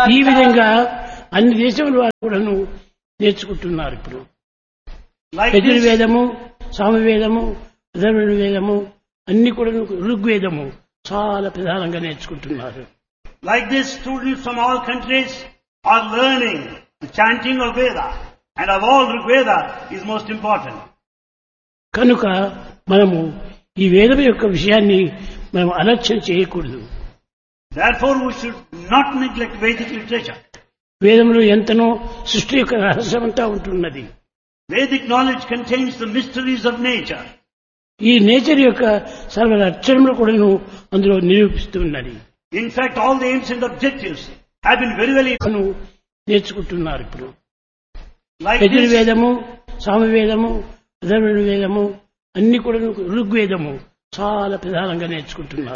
ఈ విధంగా అన్ని దేశముల వారు కూడాను నేర్చుకుంటున్నారు ఇప్పుడు Like this, యజుర్వేదము సామవేదము అధర్వణ వేదము అన్ని కూడా ఋగ్వేదము చాలా ప్రధానంగా నేర్చుకుంటున్నారు like this, students from all countries are learning the chanting of Veda. And of all, Rig Veda is most important. కనుక మనము ఈ వేదం యొక్క విషయాన్ని మనం అలక్ష్యం చేయకూడదు Therefore, we should not neglect Vedic literature. వేదంలో ఎంతనో సృష్టి యొక్క రహస్యమంతా ఉంటున్నది Vedic knowledge contains the mysteries of nature. ఈ నేచర్ యొక్క సర్వ లక్షణములు కూడాను అందులో నిరూపిస్తున్నది In fact, all the aims and objectives have been very well కను నేర్చుకుంటున్నారు ఇప్పుడు like this. యజుర్వేదము సామవేదము అధర్వణ వేదము అన్ని కూడా ఋగ్వేదము చాలా ప్రధానంగా నేర్చుకుంటున్నారు